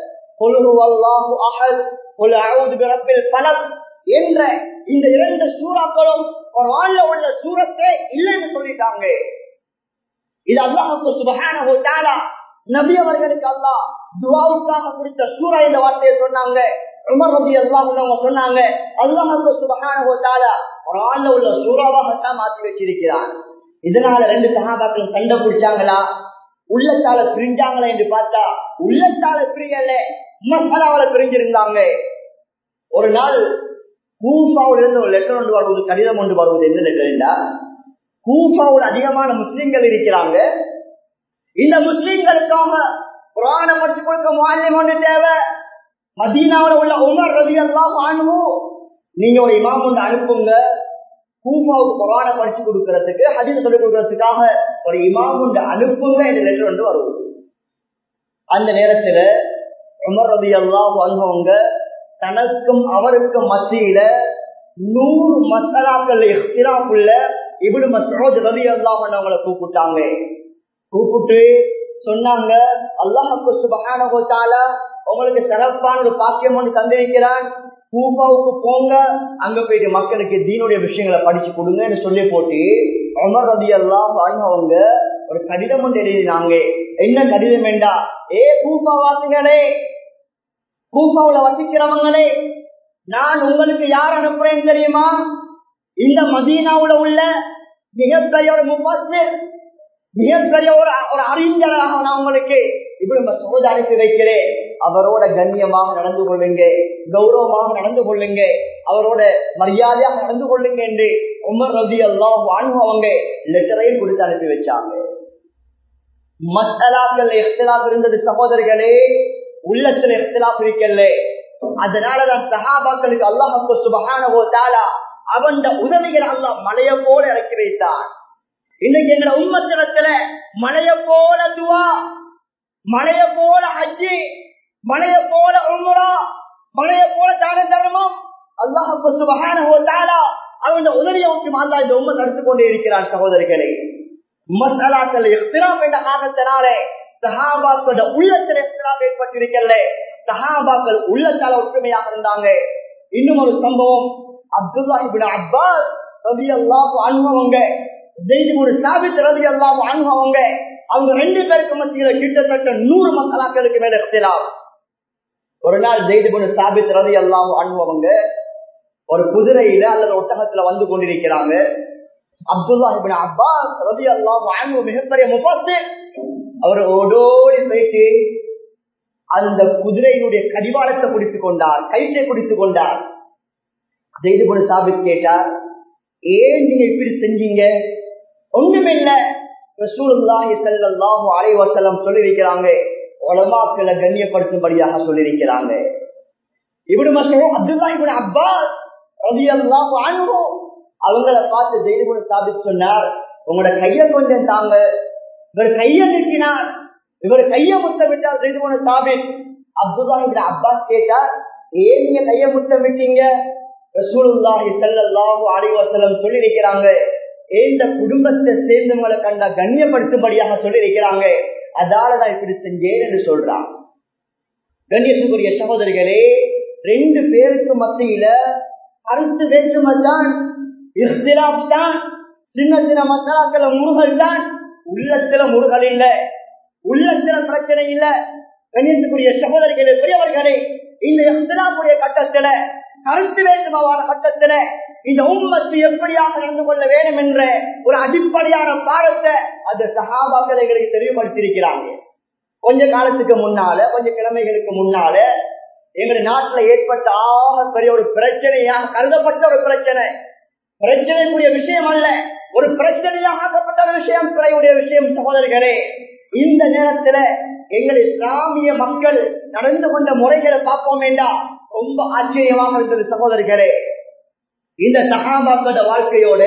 Speaker 1: என்ற இந்த இரண்டு சூறாக்களும் ஒரு ஆள்ல உள்ள சூரத்தை இல்லைன்னு சொல்லிட்டாங்க இது அல்லாஹுக்கு சுபகான நபி அவர்களுக்கு அல்லா துவாவுக்காக குறித்த சூறா இந்த வார்த்தையை சொன்னாங்க உமர் ரபி அல்லாஹ் சொன்னாங்க அல்லாஹு சுபகான ஒரு ஆள்ல உள்ள சூறாவாகத்தான் மாற்றி வச்சிருக்கிறான் இதனால ரெண்டு சகாபாக்களும் சண்டை பிடிச்சாங்களா உள்ளத்தால பிரிஞ்சாங்களே என்று பார்த்தா உள்ளத்தால பிரியல மசாலாவில பிரிஞ்சிருந்தாங்க ஒரு நாள் கூஃபாவுல இருந்து ஒரு லெட்டர் ஒன்று வருவது கடிதம் ஒன்று வருவது என்ன லெட்டர்டா கூஃபாவுல அதிகமான முஸ்லிம்கள் இருக்கிறாங்க இந்த முஸ்லிம்களுக்காக புராண படிச்சு கொடுக்க மாநிலம் ஒன்று தேவை மதீனாவில் உள்ள உமர் ரவி எல்லாம் ஆணுவோம் நீங்க ஒரு இமாம் ஒன்று அனுப்புங்க கூஃபாவுக்கு புராண படிச்சு கொடுக்கறதுக்கு ஹதீஸ் சொல்லிக் கொடுக்கறதுக்காக ஒரு இமாம் ஒன்று அனுப்புங்க என்ற லெட்டர் ஒன்று வருவது அந்த நேரத்துல உமர் ரவி எல்லாம் அனுபவங்க தனக்கும் அவருக்கும் மத்தியில நூறு மசாலாக்கள் இஃப்திராக்குள்ள இப்படி மசோத் ரவி அல்லாஹ் அவங்களை கூப்பிட்டாங்க கூப்பிட்டு சொன்னாங்க அல்லாஹுக்கு சுபகான உங்களுக்கு சிறப்பான ஒரு பாக்கியம் ஒன்று தந்திருக்கிறான் கூப்பாவுக்கு போங்க அங்க போயிட்டு மக்களுக்கு தீனுடைய விஷயங்களை படிச்சு கொடுங்கன்னு சொல்லி போட்டு அமர் ரதி எல்லாம் அவங்க ஒரு கடிதம் ஒன்று எழுதினாங்க என்ன கடிதம் வேண்டா ஏ கூப்பா வாசிங்களே கூப்பாவுல வசிக்கிறவங்களே நான் உங்களுக்கு யார் அனுப்புறேன் தெரியுமா இந்த மதீனாவுல உள்ள மிகப்பெரிய ஒரு முப்பாசிர் மிகப்பெரிய ஒரு ஒரு அறிஞராக நான் உங்களுக்கு இப்படி நம்ம சோத அனுப்பி வைக்கிறேன் அவரோட கண்ணியமாக நடந்து கொள்ளுங்க கௌரவமாக நடந்து கொள்ளுங்க அவரோட மரியாதையாக நடந்து கொள்ளுங்க என்று உமர் ரவி எல்லாம் வாழ்வங்க லெட்டரையும் கொடுத்து அனுப்பி வச்சாங்க மசாலாக்கள் எஃப்திலாப் இருந்தது சகோதரர்களே உள்ளத்துல எஃப்திலாப் இருக்கல அதனாலதான் சஹாபாக்களுக்கு அல்லாஹு சுபஹானவோ தாலா அவன் உதவிகள் அல்லாஹ் மலைய போல இறக்கி வைத்தான் இன்னைக்கு எங்க உம்மத்தினத்துல மலைய போல துவா மலைய போல ஹஜ்ஜி மலைய போல உம்ரா மலைய போல தான தர்மம் அல்லாஹு சுபஹானஹு தஆலா அவன் உதவியை ஊற்றி அல்லா இந்த உம்மத் நடத்து கொண்டே இருக்கிறான் சகோதரிகளே மசாலாக்கள் இஃப்திராப் என்ற காரணத்தினாலே சஹாபாக்களோட உள்ளத்தில் இஃப்திராப் ஏற்பட்டிருக்கல சஹாபாக்கள் உள்ளத்தால ஒற்றுமையாக இருந்தாங்க இன்னும் ஒரு சம்பவம் அப்துல்லா இப்னு அப்பாஸ் ரலியல்லாஹு அன்ஹு அவங்க ஒரு சாபித் ரவி எல்லாம் அனுபவங்க அவங்க ரெண்டு பேருக்கு மத்தியில கிட்டத்தட்ட நூறு மக்களாக்களுக்கு மேல இருக்கலாம் ஒரு நாள் ஜெய்துபுன் சாபித் ரவி எல்லாம் அனுபவங்க ஒரு குதிரையில அல்லது ஒட்டகத்துல வந்து கொண்டிருக்கிறாங்க அப்துல்லா இபின் அப்பாஸ் ரவி எல்லாம் அனுபவ மிகப்பெரிய முப்பாத்து அவர் ஓடோடி போயிட்டு அந்த குதிரையினுடைய கடிவாளத்தை குடித்துக் கொண்டார் கயிற்றை குடித்துக் கொண்டார் ஜெய்துபுன் சாபித் கேட்டார் ஏன் நீங்க இப்படி செஞ்சீங்க ஒண்ணுமில்ல ரசூலுல்லாஹி ஸல்லல்லாஹு அலைஹி வஸல்லம் சொல்லியிருக்கிறாங்க உலமாக்களை கண்ணியப்படுத்தும்படியாக சொல்லியிருக்கிறாங்க Ibn Masud Abdullah Ibn Abbas ரலியல்லாஹு அன்ஹு அவங்கள பார்த்து ஜெயிதுபுன் சாபித் சொன்னார் உங்களோட கைய கொஞ்சம் தாங்க இவர் கைய நீட்டினார் இவர் கைய முத்த விட்டார் ஜெயிதுபுன் சாபித் அப்துல்லாஹ் இப்னு அப்பாஸ் கேட்டார் ஏன் நீங்க கைய முத்த விட்டீங்க ரசூலுல்லாஹி ஸல்லல்லாஹு அலைஹி வஸல்லம் சொல்லி இருக்கிறாங்க இந்த குடும்பத்தை சேர்ந்தவங்களை கண்டா கண்ணியப்படுத்தும்படியாக சொல்லி இருக்கிறாங்க அதாலதான் இப்படி செஞ்சேன் என்று சொல்றான் கண்ணியத்துக்குரிய சகோதரிகளே ரெண்டு பேருக்கு மத்தியில கருத்து வேற்றுமை தான் இஃப்திராப் தான் சின்ன சின்ன மசாலாக்கள முருகல் தான் உள்ளத்துல முருகல் இல்ல உள்ளத்துல பிரச்சனை இல்ல கண்ணியத்துக்குரிய சகோதரிகளே பெரியவர்களே இந்த இஃப்திராப்புடைய கட்டத்துல கருத்து வேண்டுமாவான கட்டத்துல இந்த உம்மத்து எப்படியாக நடந்து கொள்ள வேண்டும் என்ற ஒரு அடிப்படையான பாடத்தை அந்த சகாபாக்களை எங்களுக்கு தெளிவுபடுத்தியிருக்கிறாங்க கொஞ்ச காலத்துக்கு முன்னால கொஞ்ச கிழமைகளுக்கு முன்னால எங்க நாட்டுல ஏற்பட்ட ஆக பெரிய ஒரு பிரச்சனையாக கருதப்பட்ட ஒரு பிரச்சனை பிரச்சனைக்குரிய விஷயம் அல்ல ஒரு பிரச்சனையாக ஆக்கப்பட்ட ஒரு விஷயம் பிறையுடைய விஷயம் சகோதரர்களே இந்த நேரத்துல எங்கள் இஸ்லாமிய மக்கள் நடந்து கொண்ட முறைகளை பார்ப்போம் வேண்டாம் ரொம்ப ஆச்சரியமாக இருந்தது சகோதரர்களே இந்த சகாபாக்களோட வாழ்க்கையோட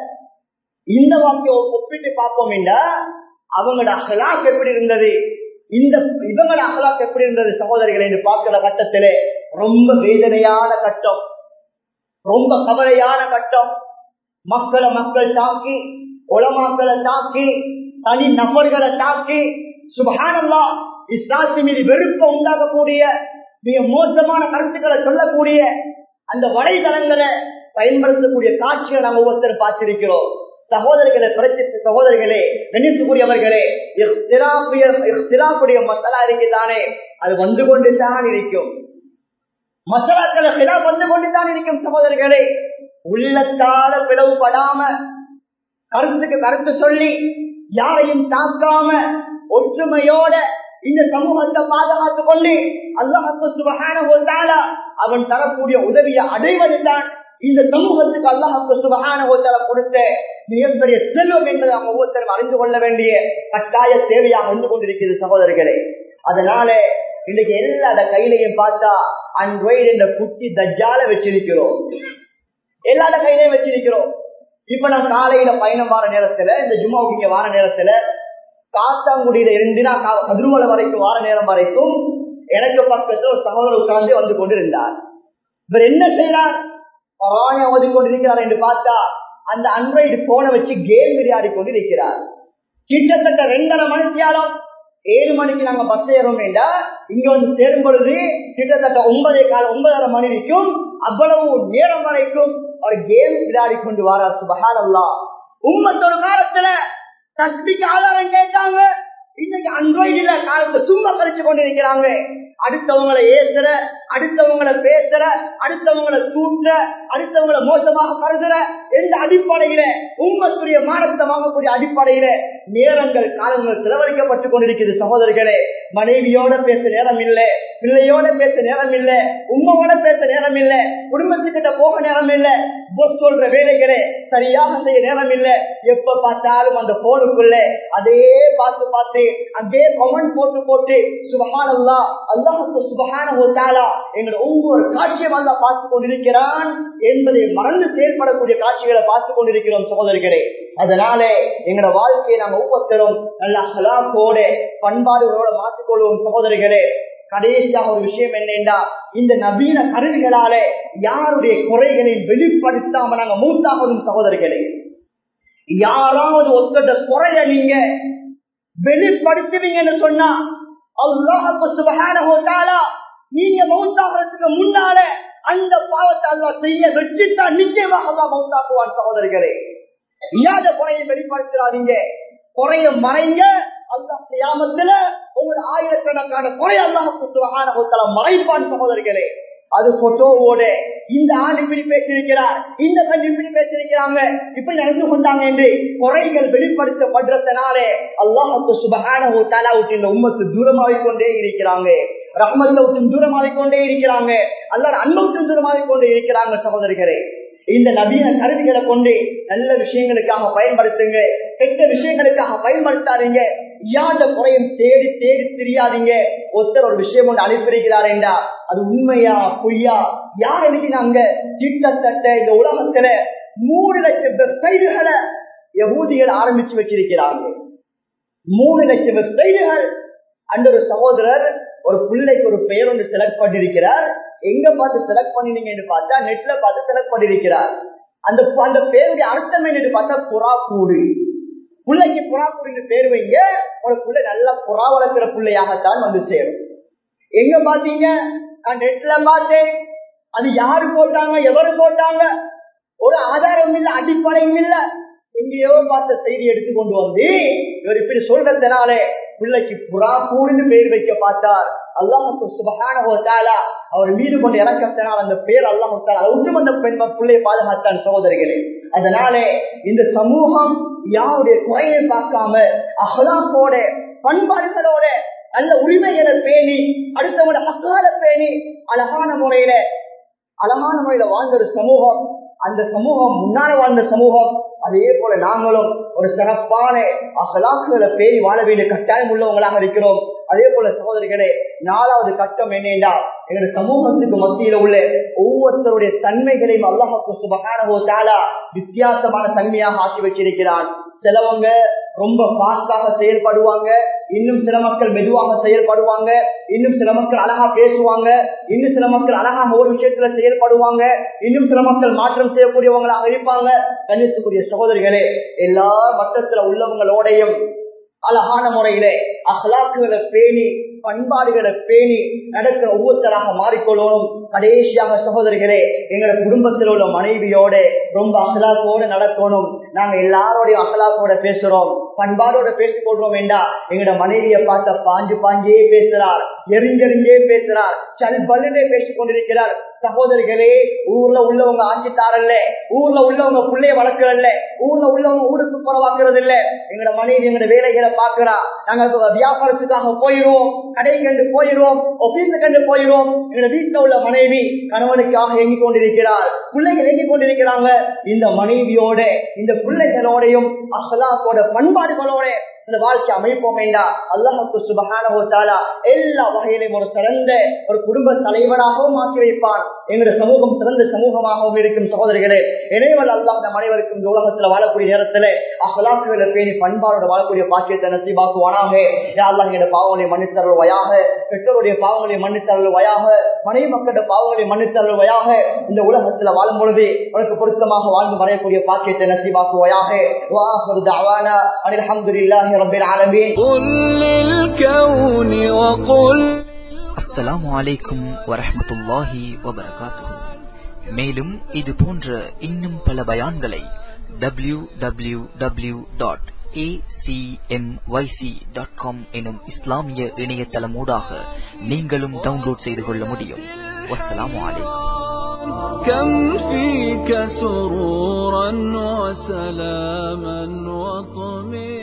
Speaker 1: இந்த வாழ்க்கையை ஒப்பிட்டு பார்ப்போம் என்றா அவங்களோட அகலாக் எப்படி இருந்தது இந்த இவங்களோட அகலாக் எப்படி இருந்தது சகோதரிகளை என்று பார்க்கிற கட்டத்திலே ரொம்ப வேதனையான கட்டம் ரொம்ப கவலையான கட்டம் மக்களை மக்கள் தாக்கி உலமாக்களை தாக்கி தனி நபர்களை தாக்கி சுபகானல்லா இஸ்லாத்து மீது வெறுப்பை உண்டாகக்கூடிய மிக மோசமான கருத்துக்களை சொல்லக்கூடிய அந்த வலைதளங்களை பயன்படுத்தக்கூடிய காட்சியை நாம் ஒவ்வொருத்தரும் பார்த்திருக்கிறோம் சகோதரர்களை பிரச்சனை சகோதரர்களே கணித்துக்கூடியவர்களே சிலாப்புடைய மசாலா இருக்குதானே அது வந்து கொண்டுதான் இருக்கும் மசாலாக்களை சிலா வந்து கொண்டுதான் இருக்கும் சகோதரர்களே உள்ளத்தால பிளவுபடாம கருத்துக்கு கருத்து சொல்லி யாரையும் தாக்காம ஒற்றுமையோட இந்த சமூகத்தை பாதுகாத்துக் கொண்டு அல்லாஹு சுபகான அவன் தரக்கூடிய உதவியை அடைவதுதான் இந்த சமூகத்துக்கு அல்லாஹு சுபகான கொடுத்த மிகப்பெரிய செல்வம் என்பதை அவங்க ஒவ்வொருத்தரும் அறிந்து கொள்ள வேண்டிய கட்டாய தேவையாக இருந்து கொண்டிருக்கிறது சகோதரர்களே அதனால இன்னைக்கு எல்லா கையிலையும் பார்த்தா அன்றைய என்ற குட்டி தஜ்ஜால வச்சிருக்கிறோம் எல்லாத கையிலையும் வச்சிருக்கிறோம் இப்ப நான் காலையில பயணம் வார நேரத்துல இந்த ஜும்மாவுக்கு இங்க வார நேரத்துல காத்தாங்குடியில இருந்து நான் கதிர்மலை வரைக்கும் வார நேரம் வரைக்கும் எனக்கு பக்கத்துல ஒரு சகோதரர் உட்கார்ந்து வந்து கொண்டிருந்தார் இவர் என்ன செய்யறார் பராயம் ஓதி கொண்டிருக்கிறார் என்று பார்த்தா அந்த அண்ட்ராய்டு போனை வச்சு கேம் விளையாடி கொண்டிருக்கிறார் கிட்டத்தட்ட ரெண்டரை மணித்தியாலம் ஏழு மணிக்கு நாங்க பஸ் ஏறோம் வேண்டா இங்க வந்து சேரும் பொழுது கிட்டத்தட்ட ஒன்பதே கால ஒன்பதரை மணி வரைக்கும் அவ்வளவு நேரம் வரைக்கும் அவர் கேம் விளையாடி கொண்டு வரார் சுபஹான் அல்லா உம்மத்தொரு காலத்துல தஸ்பிக்கு ஆதாரம் கேட்டாங்க இன்னைக்கு அண்ட்ராய்டுல காலத்தை சும்மா கழிச்சு கொண்டிருக்கிறாங்க அடுத்தவங்களை ஏசுற அடுத்தவங்களை பேசுற அடுத்தவங்களை தூற்ற அடுத்தவங்களை மோசமாக கருதுற எந்த அடிப்படையில உண்மைக்குரிய மானத்தை வாங்கக்கூடிய அடிப்படையில நேரங்கள் காலங்கள் செலவழிக்கப்பட்டுக் கொண்டிருக்கிறது சகோதரர்களே மனைவியோட பேச நேரம் இல்லை பிள்ளையோட பேச நேரம் இல்லை உண்மையோட பேச நேரம் இல்லை குடும்பத்துக்கிட்ட போக நேரம் இல்லை சொல்ற வேலைகளே சரியாக செய்ய நேரம் இல்லை எப்ப பார்த்தாலும் அந்த போனுக்குள்ள அதே பார்த்து பார்த்து அதே கமெண்ட் போட்டு போட்டு சுபகானல்லா அல்லாஹுக்கு சுபகான ஒத்தாலா எங்களை ஒவ்வொரு காட்சியும் அல்ல பார்த்து கொண்டிருக்கிறான் என்பதை மறந்து செயல்படக்கூடிய காட்சிகளை பார்த்து கொண்டிருக்கிறோம் சகோதரிகளே அதனாலே எங்களோட வாழ்க்கையை நாங்கள் ஒவ்வொருத்தரும் நல்ல ஹலாக்கோட பண்பாடுகளோட மாற்றிக்கொள்வோம் சகோதரிகளே கடைசியாக ஒரு விஷயம் என்னென்றா இந்த நவீன கருவிகளால யாருடைய குறைகளை வெளிப்படுத்தாம நாங்க மூத்தாகணும் சகோதரிகளே யாராவது ஒருத்தட குறைய நீங்க வெளிப்படுத்துவீங்கன்னு சொன்னா அல்லாஹு சுபஹானஹு நீங்க மௌத்தாகிறதுக்கு முன்னால அந்த பாவத்தை அல்லா செய்ய வச்சுட்டா நிச்சயமாக அல்லா மௌத்தாக்குவான் சகோதரிகளே இல்லாத குறையை வெளிப்படுத்துறாதீங்க குறைய மறைங்க அல்லா கியாமத்துல ஒரு ஆயிரக்கணக்கான குறை அல்லாஹுக்கு சுபஹானஹு மறைப்பான் சகோதரிகளே அது போட்டோவோட இந்த ஆண் இப்படி பேசியிருக்கிறார் இந்த பெண் இப்படி பேசியிருக்கிறாங்க இப்படி நடந்து கொண்டாங்க என்று குறைகள் வெளிப்படுத்தப்படுறதுனாலே அல்லாஹுக்கு சுபகான தாலாவுக்கு இந்த உண்மத்து தூரமாகிக் கொண்டே இருக்கிறாங்க ரஹ்மத்துல விட்டு தூரமாகிக் கொண்டே இருக்கிறாங்க அல்லாத அன்புக்கு தூரமாகிக் கொண்டே இருக்கிறாங்க சகோதரிகளே இந்த நவீன கருவிகளை கொண்டு நல்ல விஷயங்களுக்காக பயன்படுத்துங்க கெட்ட விஷயங்களுக்காக பயன்படுத்தாதீங்க யாத குறையும் தேடி தேடி தெரியாதீங்க ஒருத்தர் ஒரு விஷயம் ஒன்று அனுப்பியிருக்கிறார் என்றா அது உண்மையா பொய்யா யார் எழுதினாங்க கிட்டத்தட்ட இந்த உலகத்துல மூணு லட்சம் வெப்சைட்டுகளை யகூதிகள் ஆரம்பிச்சு வச்சிருக்கிறாங்க மூணு லட்சம் வெப்சைட்டுகள் அந்த ஒரு சகோதரர் ஒரு பிள்ளைக்கு ஒரு பெயர் ஒன்று செலக்ட் பண்ணிருக்கிறார் எங்க பார்த்து செலக்ட் பண்ணினீங்கன்னு பார்த்தா நெட்ல பார்த்து செலக்ட் பண்ணிருக்கிறார் அந்த அந்த பேருடைய அர்த்தம் என்னன்னு பார்த்தா புறா கூடு பிள்ளைக்கு புறா கூடுன்னு பேர் வைங்க ஒரு பிள்ளை நல்ல புறா வளர்க்கிற பிள்ளையாகத்தான் வந்து சேரும் எங்க பாத்தீங்க நான் நெட்ல பார்த்தேன் அது யாரு போட்டாங்க எவரு போட்டாங்க ஒரு ஆதாரம் இல்ல அடிப்படையும் இல்ல எங்கேயோ பார்த்த செய்தி எடுத்து கொண்டு வந்து இவர் இப்படி சொல்றதுனாலே பிள்ளைக்கு புறா கூடுன்னு பேர் வைக்க பார்த்தார் அல்லாஹு சுபகான அவர் மீது கொண்டு இறக்கத்தினால் அந்த பேர் அல்லாஹு ஒன்றும் அந்த பெண் பிள்ளையை பாதுகாத்தான் சகோதரிகளே அதனாலே இந்த சமூகம் யாருடைய குறையை பார்க்காம அகலாக்கோட பண்பாடுகளோட நல்ல உரிமைகளை பேணி அடுத்தவங்க அக்கால பேணி அழகான முறையில அழகான முறையில வாழ்ந்த ஒரு சமூகம் அந்த சமூகம் முன்னால வாழ்ந்த சமூகம் அதே போல நாங்களும் ஒரு சிறப்பான அகலாக்குகளை பேணி வாழ வேண்டிய கட்டாயம் உள்ளவங்களாக இருக்கிறோம் அதே போல சகோதரிகளே நாலாவது கட்டம் என்னென்றா எங்களுடைய சமூகத்துக்கு மத்தியில உள்ள ஒவ்வொருத்தருடைய தன்மைகளையும் அல்லாஹு சுபகானவோ தாலா வித்தியாசமான தன்மையாக ஆக்கி வச்சிருக்கிறான் சிலவங்க ரொம்ப பாஸ்டாக செயல்படுவாங்க இன்னும் சில மக்கள் மெதுவாக செயல்படுவாங்க இன்னும் சில மக்கள் அழகா பேசுவாங்க இன்னும் சில மக்கள் அழகாக ஒரு விஷயத்துல செயல்படுவாங்க இன்னும் சில மக்கள் மாற்றம் செய்யக்கூடியவங்களாக இருப்பாங்க கணித்துக்குரிய சகோதரிகளே எல்லா மட்டத்துல உள்ளவங்களோடையும் அழகான முறையிலே அகலாக்குகளை பேணி பண்பாடுகளை பேணி நடக்கிற ஒவ்வொருத்தராக மாறிக்கொள்ளணும் கடைசியாக சகோதரிகளே எங்களோட குடும்பத்தில் உள்ள மனைவியோட ரொம்ப அகலாக்கோட நடக்கணும் நாங்க எல்லாரோடையும் அகலாக்கோட பேசுறோம் பண்பாடோட பேசிக் கொள்றோம் என்றா எங்களோட மனைவியை பார்த்த பாஞ்சு பாஞ்சே பேசுறார் எரிஞ்செறிஞ்சே பேசுறார் சல் பல்லுனே பேசிக் கொண்டிருக்கிறார் சகோதரிகளே ஊர்ல உள்ளவங்க ஆட்சித்தாரல்ல ஊர்ல உள்ளவங்க பிள்ளைய வளர்க்கறல்ல ஊர்ல உள்ளவங்க ஊருக்கு புறவாக்குறது இல்ல எங்களோட மனைவி எங்களோட வேலைகளை பாக்குறா நாங்க இப்ப வியாபாரத்துக்காக போயிரும் கடை கண்டு போயிரும் ஆபீஸ் கண்டு போயிரும் எங்களோட வீட்டுல உள்ள மனைவி கணவனுக்காக எங்கி கொண்டிருக்கிறார் பிள்ளைகள் எங்கி கொண்டிருக்கிறாங்க இந்த மனைவியோட இந்த பிள்ளைகளோடையும் அகலாக்கோட பண்பாடுகளோட இந்த வாழ்க்கை அமைப்போம் வேண்டா அல்லாஹுக்கு சுபகான எல்லா வகையிலும் ஒரு சிறந்த ஒரு குடும்ப தலைவராகவும் ஆக்கி வைப்பான் எங்களுடைய சமூகம் சிறந்த சமூகமாகவும் இருக்கும் சகோதரிகளே இணைவல் அல்லாஹ் நம் அனைவருக்கும் இந்த உலகத்துல வாழக்கூடிய நேரத்துல அகலாக்குகளை பேணி பண்பாடோட வாழக்கூடிய பாக்கியத்தை நசிபாக்குவானாக அல்லாஹ் எங்களுடைய பாவங்களை மன்னித்தருள் வயாக பெற்றோருடைய பாவங்களை மன்னித்தருள் வயாக மனைவி மக்களுடைய பாவங்களை மன்னித்தருள் வயாக இந்த உலகத்துல வாழும் பொழுது உனக்கு பொருத்தமாக வாழ்ந்து மறையக்கூடிய பாக்கியத்தை நசிபாக்குவாயாக வாஹர் தஅவானா அனில் அல்ஹம்துலில்லாஹி ரப்பில் ஆலமீன்
Speaker 2: قل للكون وقل
Speaker 3: அஸ்ஸலாமு அலைக்கும் வரஹ்மத்துல்லாஹி வபரகாத்துஹு மேலும் இது போன்ற இன்னும் பல பயான்களை W W W dot dot com எனும் இஸ்லாமிய இணையதளமூடாக நீங்களும் டவுன்லோட் செய்து கொள்ள முடியும் வஸ்ஸலாமு அலைக்கும்
Speaker 2: كم فيك سرورا وسلاما وطمئنا